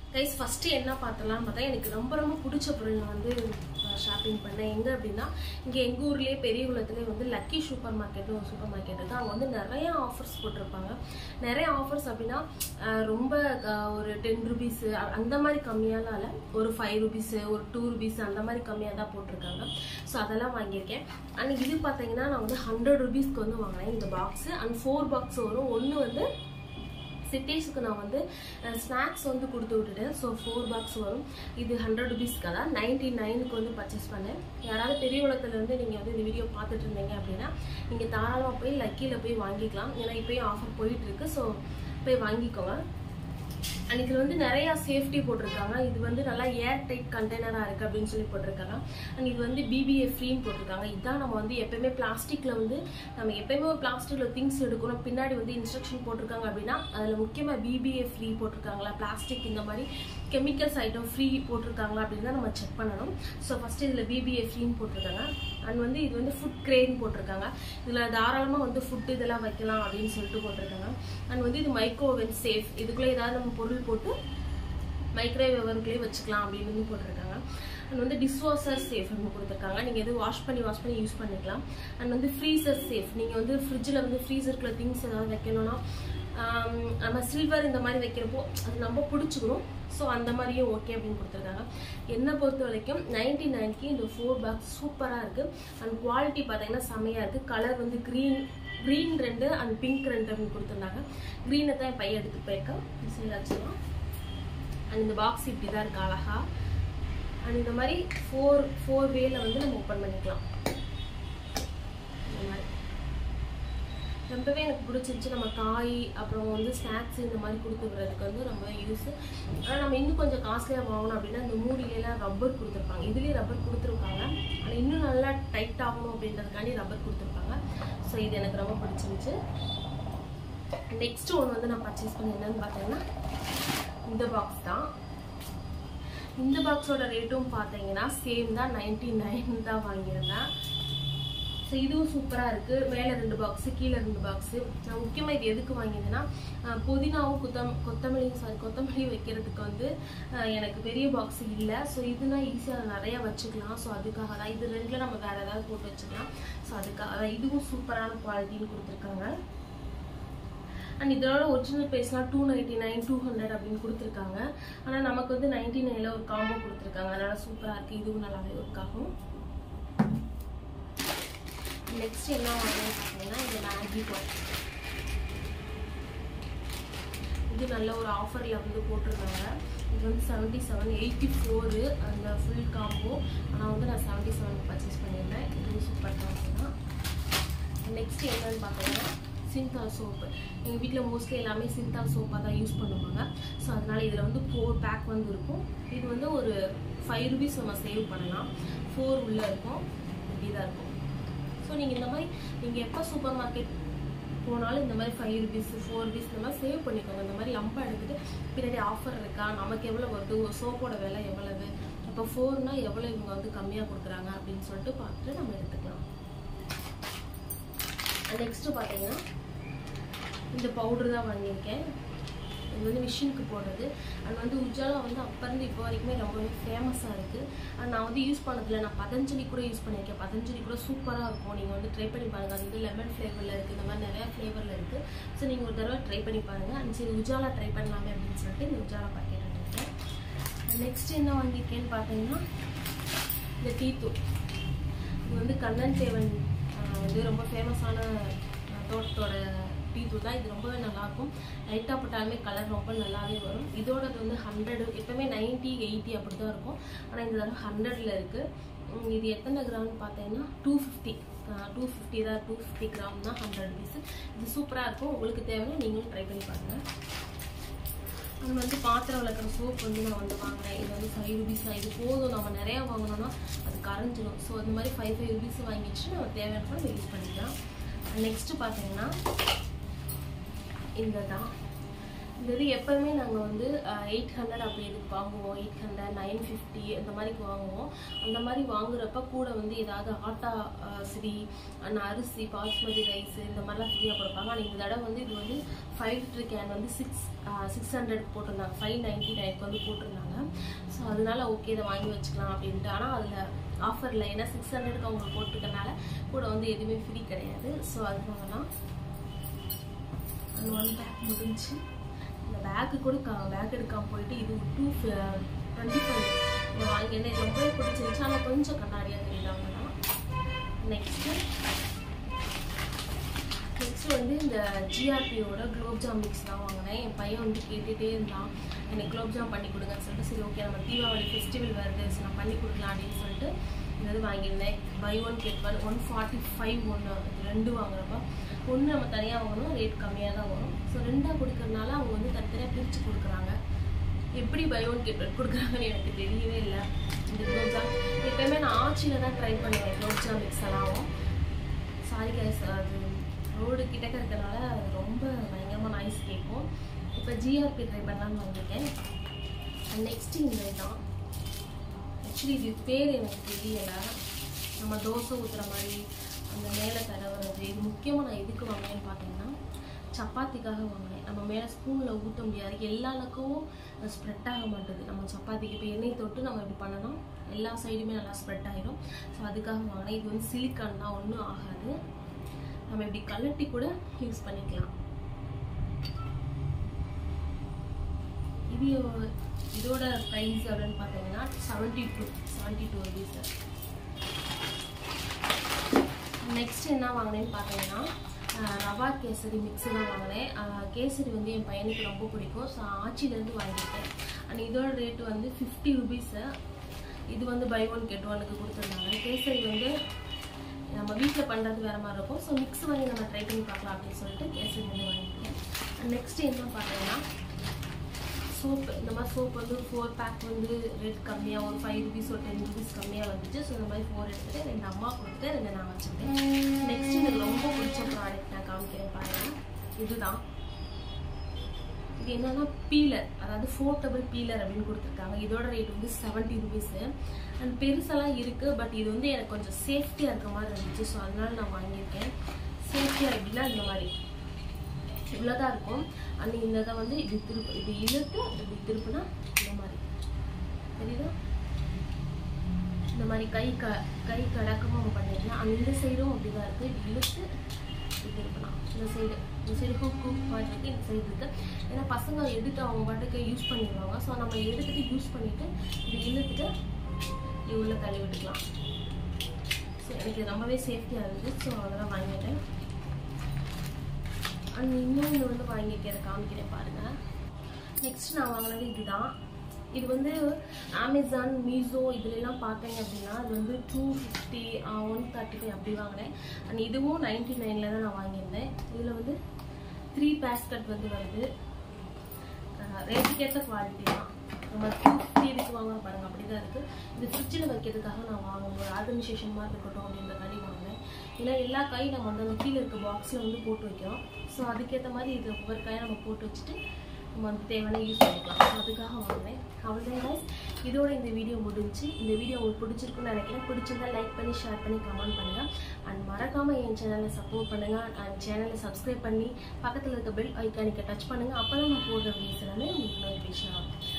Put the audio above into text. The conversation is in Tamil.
கைஸ் ஃபஸ்ட்டு என்ன பார்த்தலாம்னு பார்த்தா எனக்கு ரொம்ப ரொம்ப பிடிச்ச பொருள் நான் வந்து ஷாப்பிங் பண்ணேன் எங்கே அப்படின்னா இங்கே எங்கள் ஊர்லேயே பெரியகுளத்துலேயே வந்து லக்கி சூப்பர் மார்க்கெட்னு ஒரு சூப்பர் மார்க்கெட் இருக்குது அங்கே வந்து நிறைய ஆஃபர்ஸ் போட்டிருப்பாங்க நிறைய ஆஃபர்ஸ் அப்படின்னா அஹ், ரொம்ப அஹ், ஒரு டென் ருபீஸு அந்த மாதிரி கம்மியாலாம் இல்லை ஒரு ஃபைவ் ருபீஸு ஒரு டூ ருபீஸ் அந்த மாதிரி கம்மியாக தான் போட்டிருக்காங்க ஸோ அதெல்லாம் வாங்கியிருக்கேன் அண்ட் இது பார்த்தீங்கன்னா நான் வந்து ஹண்ட்ரட் ருபீஸ்க்கு வந்து வாங்கினேன் இந்த பாக்ஸு அண்ட் ஃபோர் பாக்ஸ் வரும் ஒன்று வந்து சித்தேஷுக்கு நான் வந்து ஸ்நாக்ஸ் வந்து கொடுத்து விட்டுட்டேன் ஸோ ஃபோர் பாக்ஸ் வரும் இது ஹண்ட்ரட் ருபீஸ்க்கு தான் நைன்டி நைனுக்கு வந்து பர்ச்சேஸ் பண்ணேன் யாராவது பெரிய உலகத்துல இருந்து நீங்கள் வந்து இந்த வீடியோ பார்த்துட்டு இருந்தீங்க அப்படின்னா நீங்கள் தாராளமாக போய் லக்கியில் போய் வாங்கிக்கலாம் ஏன்னா இப்போயும் ஆஃபர் போயிட்டு இருக்கு ஸோ போய் வாங்கிக்கோங்க அண்ட் இதில் வந்து நிறைய சேஃப்டி போட்டிருக்காங்க இது வந்து நல்லா ஏர் டைட் கண்டெய்னராக இருக்குது அப்படின்னு சொல்லி போட்டிருக்காங்க அண்ட் இது வந்து பிபிஏ ஃப்ரீன்னு போட்டிருக்காங்க இதான் நம்ம வந்து எப்பயுமே பிளாஸ்டிக்கில் வந்து நம்ம எப்பயுமே ஒரு பிளாஸ்டிக்கில் திங்ஸ் எடுக்கணும் பின்னாடி வந்து இன்ஸ்ட்ரக்ஷன் போட்டிருக்காங்க அப்படின்னா அதில் முக்கியமாக பிபிஏ ஃப்ரீ போட்டிருக்காங்களா பிளாஸ்டிக் இந்த மாதிரி கெமிக்கல்ஸ் ஐட்டம் ஃப்ரீ போட்டிருக்காங்களா அப்படின்னு தான் நம்ம செக் பண்ணணும் ஸோ ஃபஸ்ட்டு இதில் பிபிஏ ஃப்ரீன்னு போட்டிருக்காங்க அண்ட் வந்து இது வந்து ஃபுட் கிரேன் போட்டிருக்காங்க இதில் தாராளமாக வந்து ஃபுட் இதெல்லாம் வைக்கலாம் அப்படின்னு சொல்லிட்டு போட்டிருக்காங்க அண்ட் வந்து இது மைக்ரோவென் சேஃப் இதுக்குள்ளே ஏதாவது நம்ம பொருள் போட்டு மைக்ரோவேவ் ஓவனுக்குள்ளேயே வச்சுக்கலாம் அப்படின்னு வந்து போட்டிருக்காங்க அண்ட் வந்து டிஷ்வாஷர் சேஃப் நம்ம கொடுத்துருக்காங்க நீங்கள் எது வாஷ் பண்ணி வாஷ் பண்ணி யூஸ் பண்ணிக்கலாம் அண்ட் வந்து ஃப்ரீசர் சேஃப் நீங்கள் வந்து ஃப்ரிட்ஜில் வந்து ஃப்ரீசருக்குள்ள திங்ஸ் ஏதாவது வைக்கணும்னா ஆம், நம்ம சில்வர் இந்த மாதிரி வைக்கிறப்போ அது நம்ம பிடிச்சிக்கணும் ஸோ அந்த மாதிரியும் ஓகே அப்படின்னு கொடுத்துருக்காங்க என்னை பொறுத்த வரைக்கும் நைன்டி நைன்க்கு இந்த ஃபோர் பாக்ஸ் சூப்பராக இருக்குது அண்ட் குவாலிட்டி பார்த்தீங்கன்னா செமையாக இருக்குது கலர் வந்து க்ரீன் க்ரீன் ரெண்டு அண்ட் பிங்க் ரெண்டு அப்படின்னு கொடுத்துருந்தாங்க க்ரீனை தான் என் பையன் எடுத்து போயிருக்கேன் சரி வச்சுக்கலாம் அண்ட் இந்த பாக்ஸ் இப்படி தான் இருக்கு அழகா அண்ட் இந்த மாதிரி ஃபோர் ஃபோர் வேல வந்து நம்ம ஓப்பன் பண்ணிக்கலாம் இந்த மாதிரி ரொம்பவே எனக்கு பிடிச்சிருச்சு நம்ம காய் அப்புறம் வந்து ஸ்நாக்ஸ் இந்த மாதிரி கொடுத்து விடுறதுக்கு வந்து ரொம்ப யூஸ் ஆனால் நம்ம இன்னும் கொஞ்சம் காஸ்ட்லியாக வாங்கணும் அப்படின்னா இந்த மூடியிலலாம் ரப்பர் கொடுத்துருப்பாங்க இதுலேயே ரப்பர் கொடுத்துருப்பாங்க ஆனால் இன்னும் நல்லா டைட் ஆகணும் அப்படின்றதுக்காண்டி ரப்பர் கொடுத்துருப்பாங்க ஸோ இது எனக்கு ரொம்ப பிடிச்சிருந்துச்சு நெக்ஸ்ட் ஒன்று வந்து நான் பர்ச்சேஸ் பண்ணி என்னன்னு பார்த்தீங்கன்னா இந்த பாக்ஸ் தான் இந்த பாக்ஸோட ரேட்டும் பார்த்தீங்கன்னா சேம் தான் நைன்டி நைன் தான் வாங்கியிருந்தேன் ஸோ இதுவும் சூப்பராக இருக்குது மேலே ரெண்டு பாக்ஸு கீழே ரெண்டு பாக்ஸு நான் முக்கியமாக இது எதுக்கு வாங்கியிருந்தேன்னா அஹ், புதினாவும் கொத்தம் கொத்தமல்லியும் சாரி கொத்தமல்லி வைக்கிறதுக்கு வந்து அஹ், எனக்கு பெரிய பாக்ஸ் இல்லை ஸோ இதுனா ஈஸியாக நிறையா வச்சுக்கலாம் ஸோ அதுக்காக தான் இது ரெண்டில் நம்ம வேறு ஏதாவது போட்டு வச்சுக்கலாம் ஸோ அதுக்காக தான் இதுவும் சூப்பரான குவாலிட்டின்னு கொடுத்துருக்காங்க அண்ட் இதோட ஒரிஜினல் ப்ரைஸ்லாம் two ninety nine two hundred அப்படின்னு கொடுத்துருக்காங்க ஆனால் நமக்கு வந்து நைன்டி நைனில் ஒரு காம்போ கொடுத்துருக்காங்க அதனால் சூப்பராக இருக்குது இதுவும் நல்லாவே ஒர்க் ஆகும் நெக்ஸ்ட் என்ன வாங்கணும்னு பார்த்தீங்கன்னா இந்த மேகி பாட் இது நல்ல ஒரு ஆஃபரில் வந்து போட்டிருந்தாங்க இது வந்து செவன்ட்டி செவன் எயிட்டி ஃபோரு அந்த ஃபுல் காம்போ ஆனால் வந்து நான் செவன்ட்டி செவன் பர்ச்சேஸ் பண்ணியிருந்தேன் இது சூப்பர் காம்போ தான் நெக்ஸ்ட் என்னன்னு பார்த்தீங்கன்னா சிந்தால் சோப்பு எங்கள் வீட்டில் மோஸ்ட்லி எல்லாமே சிந்தால் சோப்பாக தான் யூஸ் பண்ணுவாங்க ஸோ அதனால் இதில் வந்து ஃபோர் பேக் வந்து இருக்கும் இது வந்து ஒரு ஃபைவ் ருபீஸ் நம்ம சேவ் பண்ணலாம் ஃபோர் உள்ளே இருக்கும் இப்படி தான் இருக்கும் ஸோ நீங்கள் இந்த மாதிரி நீங்கள் எப்போ சூப்பர் மார்க்கெட் போனாலும் இந்த மாதிரி ஃபைவ் ருபீஸ் ஃபோர் ருபீஸ் இந்த மாதிரி சேவ் பண்ணிக்கோங்க இந்த மாதிரி லம்பாக எடுத்துட்டு பின்னாடி ஆஃபர் இருக்கா நமக்கு எவ்வளோ வருது ஒரு சோப்போட விலை எவ்வளவு இப்போ ஃபோர்னா எவ்வளோ இவங்க வந்து கம்மியாக கொடுக்குறாங்க அப்படின்னு சொல்லிட்டு பார்த்துட்டு நம்ம எடுத்துக்கலாம் நெக்ஸ்ட்டு பார்த்தீங்கன்னா இந்த பவுடர் தான் வாங்கியிருக்கேன் இது வந்து மிஷினுக்கு போடுறது அண்ட் வந்து உஜாலா வந்து அப்போ இருந்து இப்போ வரைக்குமே ரொம்பவே ஃபேமஸாக இருக்குது அண்ட் நான் வந்து யூஸ் பண்ணதில்ல நான் பதஞ்சலி கூட யூஸ் பண்ணியிருக்கேன் பதஞ்சலி கூட சூப்பராக இருக்கும் நீங்கள் வந்து ட்ரை பண்ணி பாருங்கள் அது வந்து லெமன் ஃப்ளேவரில் இருக்குது இந்த மாதிரி நிறையா ஃப்ளேவரில் இருக்குது ஸோ நீங்கள் ஒரு தடவை ட்ரை பண்ணி பாருங்கள் அண்ட் சரி உஜாலா ட்ரை பண்ணலாமே அப்படின்னு சொல்லிட்டு இந்த உஜாலா பாக்கெட் வாங்கியிருக்கேன் நெக்ஸ்ட் என்ன வாங்கியிருக்கேன்னு பார்த்தீங்கன்னா இந்த டீ தூள் இது வந்து கண்ணன் தேவன் ஆஹ், வந்து ரொம்ப ஃபேமஸான தோட்டத்தோட டீ தூள் தான் இது ரொம்பவே நல்லாயிருக்கும் லைட்டாக போட்டாலுமே கலர் ரொம்ப நல்லாவே வரும் இதோடது வந்து ஹண்ட்ரடு எப்பவுமே நைன்ட்டி எயிட்டி அப்படி தான் இருக்கும் ஆனால் இந்த தடவை ஹண்ட்ரடில் இருக்குது இது எத்தனை கிராம்னு பார்த்தீங்கன்னா டூ ஃபிஃப்டி டூ ஃபிஃப்டி தான் டூ ஃபிஃப்டி கிராம் தான் ஹண்ட்ரட் ருபீஸ் இது சூப்பராக இருக்கும் உங்களுக்கு தேவைன்னா நீங்களும் ட்ரை பண்ணி பாருங்கள் அது வந்து பாத்திரம் விளக்குற சோப் வந்து நான் வந்து வாங்கினேன் இது வந்து ஃபைவ் ருபீஸ் தான் இது போதும் நம்ம நிறையா வாங்கினோம்னா அது கரைஞ்சிடும் ஸோ இந்த மாதிரி ஃபைவ் ஃபைவ் ருபீஸ் வாங்கி வச்சு நம்ம தேவையான நம்ம யூஸ் பண்ணிக்கலாம் நெக்ஸ்ட்டு பார்த்தீங்கன்னா இந்த தான் இந்த இது எப்பவுமே நாங்கள் வந்து எயிட் ஹண்ட்ரட் அப்படி இதுக்கு வாங்குவோம் எயிட் ஹண்ட்ரட் நைன் ஃபிஃப்டி அந்த மாதிரிக்கு வாங்குவோம் அந்த மாதிரி வாங்குறப்ப கூட வந்து ஏதாவது ஆட்டா ஃப்ரீ அரிசி பாஸ்மதி ரைஸ் இந்த மாதிரிலாம் ஃப்ரீயாக கொடுப்பாங்க ஆனால் இந்த தடவை வந்து இது வந்து ஃபைவ் லிட்டர் கேன் வந்து சிக்ஸ் சிக்ஸ் ஹண்ட்ரட் போட்டிருந்தாங்க ஃபைவ் நைன்ட்டி நைனுக்கு வந்து போட்டிருந்தாங்க ஸோ அதனால ஓகே இதை வாங்கி வச்சுக்கலாம் அப்படின்ட்டு ஆனால் அதில் ஆஃபரில் ஏன்னா சிக்ஸ் ஹண்ட்ரட்க்கு அவங்க போட்டிருக்கனால கூட வந்து எதுவுமே ஃப்ரீ கிடையாது ஸோ அதனால தான் அந்த ஒன் பேக் முடிஞ்சு இந்த பேக்கு கூட கா பேக் எடுக்காம போயிட்டு இது டூ டுவெண்ட்டி ஃபைவ் இந்த வாங்கி எனக்கு ரொம்பவே பிடிச்சிருந்துச்சு ஆனால் கொஞ்சம் கண்ணாடியாக தெரியுதாங்க தான் நெக்ஸ்ட்டு நெக்ஸ்ட் வந்து இந்த ஜிஆர்பியோட குலோப் ஜாம் மிக்ஸ் தான் வாங்கினேன் என் பையன் வந்து கேட்டுகிட்டே இருந்தான் எனக்கு குலோப் ஜாம் பண்ணி கொடுங்கன்னு சொல்லிட்டு சரி ஓகே நம்ம தீபாவளி ஃபெஸ்டிவல் வருது சரி நான் பண்ணி கொடுக்கலாம் அப்படின்னு சொல்லிட்டு இந்த இது வாங்கியிருந்தேன் buy one get one one forty five ஒன்று ரெண்டு வாங்குறப்ப ஒன்று நம்ம தனியாக வாங்கணும் ரேட் கம்மியாக தான் வரும் ஸோ ரெண்டாக கொடுக்கறனால அவங்க வந்து தனித்தனியாக பிரித்து கொடுக்குறாங்க எப்படி பை ஒன் கெட் ஒன் கொடுக்குறாங்கன்னு எனக்கு தெரியவே இல்லை இந்த குலோப் ஜாம் எப்பயுமே நான் ஆச்சியில் தான் ட்ரை பண்ணுவேன் குலோப் ஜாம் மிக்ஸ் எல்லாம் சாரி கைஸ் அது ரோடு கிட்டக்க இருக்கனால அது ரொம்ப பயங்கரமாக நாய்ஸ் கேட்கும் இப்போ ஜிஆர்பி ட்ரை பண்ணலாம்னு வந்திருக்கேன் நெக்ஸ்ட் இந்த தான் ஆக்சுவலி இது பேர் எனக்கு தெரியல நம்ம தோசை ஊற்றுற மாதிரி அந்த மேலே தடவுறது இது முக்கியமாக நான் எதுக்கு வாங்கினேன்னு பார்த்தீங்கன்னா சப்பாத்திக்காக வாங்கினேன் நம்ம மேலே ஸ்பூனில் ஊற்ற முடியாது எல்லாருக்கும் ஸ்ப்ரெட் ஆக மாட்டுது நம்ம சப்பாத்திக்கு இப்போ எண்ணெய் தொட்டு நம்ம இப்படி பண்ணணும் எல்லா சைடுமே நல்லா ஸ்ப்ரெட் ஆகிடும் ஸோ அதுக்காக வாங்கினேன் இது வந்து சிலிக்கான் தான் ஒன்றும் ஆகாது நம்ம இப்படி கலட்டி கூட யூஸ் பண்ணிக்கலாம் இது இதோட ப்ரைஸ் அப்படின்னு பார்த்தீங்கன்னா seventy two seventy two rupees next என்ன வாங்கினேன்னு பார்த்தீங்கன்னா ஆஹ் ரவா கேசரி மிக்ஸு தான் வாங்கினேன் ஆஹ் கேசரி வந்து என் பையனுக்கு ரொம்ப பிடிக்கும் ஸோ ஆச்சிலேருந்து வாங்கியிருக்கேன் அண்ட் இதோட ரேட்டு வந்து ஃபிஃப்டி ருபீஸு இது வந்து பை ஒன் கெட் ஒனுக்கு கொடுத்துருந்தாங்க கேசரி வந்து நம்ம வீட்டில் பண்ணுறது வேறு மாதிரி இருக்கும் ஸோ மிக்ஸ் வாங்கி நம்ம ட்ரை பண்ணி பார்க்கலாம் அப்படின்னு சொல்லிட்டு கேசரி வந்து வாங்கியிருக்கேன் நெக்ஸ்ட் என்ன பார்த்தீங்கன்னா சோப்பு இந்த மாதிரி சோப் வந்து ஃபோர் பேக் வந்து ரேட் கம்மியாக ஒரு ஃபைவ் ருபீஸ் ஒரு டென் ருபீஸ் கம்மியாக வந்துச்சு ஸோ இந்த மாதிரி ஃபோர் எடுத்துட்டு ரெண்டு அம்மா கொடுத்துட்டு ரெண்டு நான் வச்சுக்கிட்டேன் நெக்ஸ்ட் எனக்கு ரொம்ப பிடிச்ச ப்ராடக்ட் நான் காமிக்கிறேன் பாருங்க இதுதான் இது என்னன்னா பீலர் அதாவது ஃபோர்டபுள் பீலர் அப்படின்னு கொடுத்துருக்காங்க இதோட ரேட் வந்து செவன்ட்டி ருபீஸு அண்ட் பெருசெல்லாம் இருக்குது பட் இது வந்து எனக்கு கொஞ்சம் சேஃப்டியாக இருக்க மாதிரி இருந்துச்சு ஸோ அதனால நான் வாங்கியிருக்கேன் சேஃப்டியாக எப்படின்னா இந்த மாதிரி இவ்வளோதான் இருக்கும் அண்ட் இந்த இதை வந்து இப்படி திருப்பு இப்படி இழுத்து இப்படி திருப்புனா இந்த மாதிரி தெரியுதா இந்த மாதிரி கை க கை கடக்கமாக நம்ம பண்ணிக்கலாம் அந்த இந்த சைடும் அப்படி தான் இருக்குது இப்படி இழுத்து இப்படி திருப்பலாம் இந்த சைடு இந்த சைடு ஹூக் ஹூக் மாதிரி இருக்கு இந்த சைடு இருக்குது ஏன்னா பசங்க எடுத்து அவங்க பாட்டுக்கு யூஸ் பண்ணிடுவாங்க ஸோ நம்ம எடுத்துட்டு யூஸ் பண்ணிவிட்டு இப்படி இழுத்துட்டு இப்படி உள்ள தள்ளி விட்டுக்கலாம் ஸோ எனக்கு இது ரொம்பவே சேஃப்டியாக இருக்குது ஸோ அதெல்லாம் வாங்கிட்டேன் அண்ட் இன்னொன்று வந்து வாங்கியிருக்கேன் அதை காமிக்கிறேன் பாருங்க நெக்ஸ்ட் நான் வாங்கினது இதுதான் இது வந்து அமேசான் மீஷோ இதுலலாம் பார்த்தீங்க அப்படின்னா அது வந்து two fifty one thirty five அப்படி வாங்கினேன் அண்ட் இதுவும் நைன்டி நைனில் தான் நான் வாங்கியிருந்தேன் இதில் வந்து த்ரீ பேஸ்கட் வந்து வருது ரேட்டுக்கேற்ற குவாலிட்டி தான் நம்ம டூ ஃபிஃப்டி இதுக்கு வாங்க பாருங்க அப்படி தான் இருக்குது இது ஃப்ரிட்ஜில் வைக்கிறதுக்காக நான் வாங்கணும் ஒரு ஆர்கனைசேஷன் மாதிரி இருக்கட்டும் அப்படின்றக்காண்டி வாங்கினேன் ஏன்னா எல்லா காயும் நம்ம வந்து அந்த கீழே இருக்க பாக்ஸில் வந்து போட்டு வைக்கிறோம் ஸோ அதுக்கேற்ற மாதிரி இது ஒவ்வொரு காயை நம்ம போட்டு வச்சுட்டு நம்ம வந்து தேவையான யூஸ் பண்ணிக்கலாம் ஸோ அதுக்காக வாங்கினேன் அவ்வளோதான் guys. இதோட இந்த வீடியோ முடிஞ்சு இந்த வீடியோ உங்களுக்கு பிடிச்சிருக்குன்னு நினைக்கிறேன் பிடிச்சிருந்தா லைக் பண்ணி ஷேர் பண்ணி கமெண்ட் பண்ணுங்கள் அண்ட் மறக்காமல் என் சேனலை சப்போர்ட் பண்ணுங்கள் அண்ட் சேனலை சப்ஸ்கிரைப் பண்ணி பக்கத்தில் இருக்க பெல் ஐக்கானிக்கை டச் பண்ணுங்கள் அப்போ தான் நான் போடுற வீடியோஸ் எல்லாமே உங்களுக்கு நோட்டிஃபிகேஷன் ஆகும்